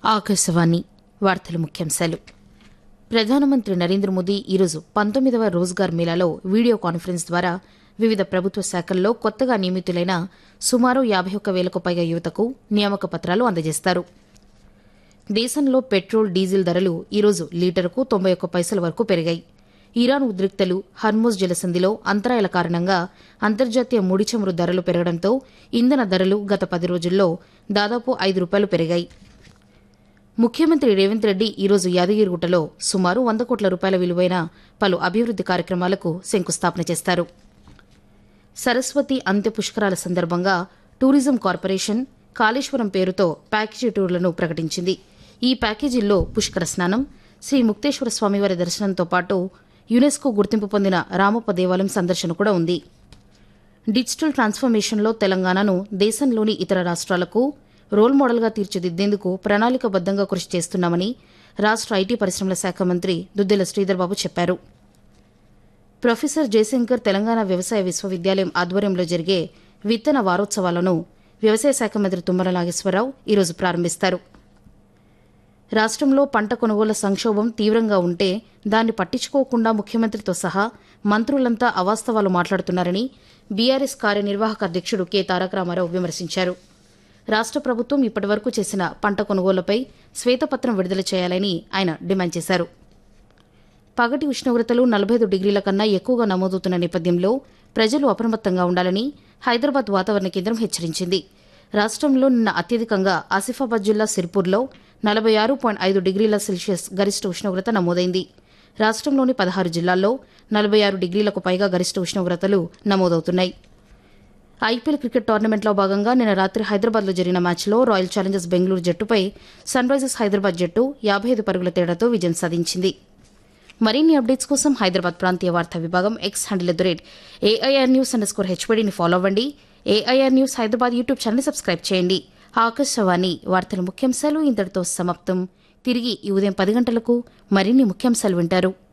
ఆకాశవాణి వార్తల ముఖ్యాంశాలు ప్రధానమంత్రి నరేంద్ర మోదీ ఈరోజు పంతొమ్మిదవ రోజ్గార్ మేళాలో వీడియో కాన్ఫరెన్స్ ద్వారా వివిధ ప్రభుత్వ శాఖల్లో కొత్తగా నియమితులైన సుమారు యాభై ఒక్క వేలకు పైగా యువతకు నియామక పత్రాలు అందజేస్తారు దేశంలో పెట్రోల్ డీజిల్ ధరలు ఈరోజు లీటరుకు తొంభై ఒక్క పైసల వరకు పెరిగాయి ఇరాన్ ఉద్రిక్తలు హర్మోజ్ జలసంధిలో అంతరాయాల కారణంగా అంతర్జాతీయ ముడి చమురు ధరలు పెరగడంతో ఇంధన ధరలు గత పది రోజుల్లో దాదాపు ఐదు రూపాయలు పెరిగాయి ముఖ్యమంత్రి రేవంత్ రెడ్డి ఈరోజు యాదగిరిగుట్టలో సుమారు వంద కోట్ల రూపాయల విలువైన పలు అభివృద్ది కార్యక్రమాలకు శంకుస్థాపన చేస్తారు సరస్వతి అంత్య పుష్కరాల సందర్భంగా టూరిజం కార్పొరేషన్ కాళేశ్వరం పేరుతో ప్యాకేజీ టూర్లను ప్రకటించింది ఈ ప్యాకేజీల్లో పుష్కర స్నానం శ్రీ ముక్తేశ్వర స్వామివారి దర్శనంతో పాటు యునెస్కో గుర్తింపు పొందిన రామప్ప దేవాలయం సందర్శన కూడా ఉంది డిజిటల్ ట్రాన్స్ఫర్మేషన్లో తెలంగాణను దేశంలోని ఇతర రాష్ట్రాలకు రోల్ మోడల్గా తీర్చిదిద్దేందుకు ప్రణాళికబద్దంగా కృషి చేస్తున్నామని రాష్ట్ర ఐటీ పరిశ్రమల శాఖ మంత్రి దుద్దెల శ్రీధర్బాబు చెప్పారు ప్రొఫెసర్ జయశంకర్ తెలంగాణ వ్యవసాయ విశ్వవిద్యాలయం ఆధ్వర్యంలో జరిగే విత్తన వారోత్సవాలను వ్యవసాయ శాఖ మంత్రి తుమ్మల నాగేశ్వరరావు ఈరోజు ప్రారంభిస్తారు రాష్ట్రంలో పంట కొనుగోళ్ల సంక్షోభం తీవ్రంగా ఉంటే దాన్ని పట్టించుకోకుండా ముఖ్యమంత్రితో సహా మంత్రులంతా అవాస్తవాలు మాట్లాడుతున్నారని బీఆర్ఎస్ కార్యనిర్వాహక అధ్యక్షుడు కె తారక రామారావు విమర్శించారు రాష్ట్ర ప్రభుత్వం ఇప్పటివరకు చేసిన పంట కొనుగోళ్లపై శ్వేతపత్రం విడుదల చేయాలని ఆయన డిమాండ్ చేశారు పగటి ఉష్ణోగ్రతలు నలభై ఐదు డిగ్రీల కన్నా ఎక్కువగా నమోదవుతున్న నేపథ్యంలో ప్రజలు అప్రమత్తంగా ఉండాలని హైదరాబాద్ వాతావరణ కేంద్రం హెచ్చరించింది రాష్ట్రంలో నిన్న అత్యధికంగా ఆసిఫాబాద్ జిల్లా సిర్పూర్లో నలభై ఆరు పాయింట్ ఐదు డిగ్రీల సెల్సియస్ గరిష్ట ఉష్ణోగ్రత నమోదైంది రాష్ట్రంలోని పదహారు జిల్లాల్లో నలభై ఆరు డిగ్రీలకు పైగా గరిష్ట ఉష్ణోగ్రతలు నమోదవుతున్నాయి ఐపీఎల్ క్రికెట్ టోర్నమెంట్లో భాగంగా నిన్న రాత్రి హైదరాబాద్లో జరిగిన మ్యాచ్లో రాయల్ ఛాలెంజర్స్ బెంగళూరు జట్టుపై సన్ రైజర్స్ హైదరాబాద్ జట్టు యాభై ఐదు పరుగుల తేడాతో విజయం సాధించింది మరిన్ని అప్డేట్స్ కోసం హైదరాబాద్ ప్రాంతీయ వార్తా విభాగం X handle at the rate AIR news underscore హెచ్పీడీని ఫాలో అవ్వండి AIR news Hyderabad YouTube channel subscribe చేయండి ఆకాశవాణి వార్తల ముఖ్యాంశాలు ఇంతటితో సమాప్తం తిరిగి ఈ ఉదయం పది గంటలకు మరిన్ని ముఖ్యాంశాలు వింటారు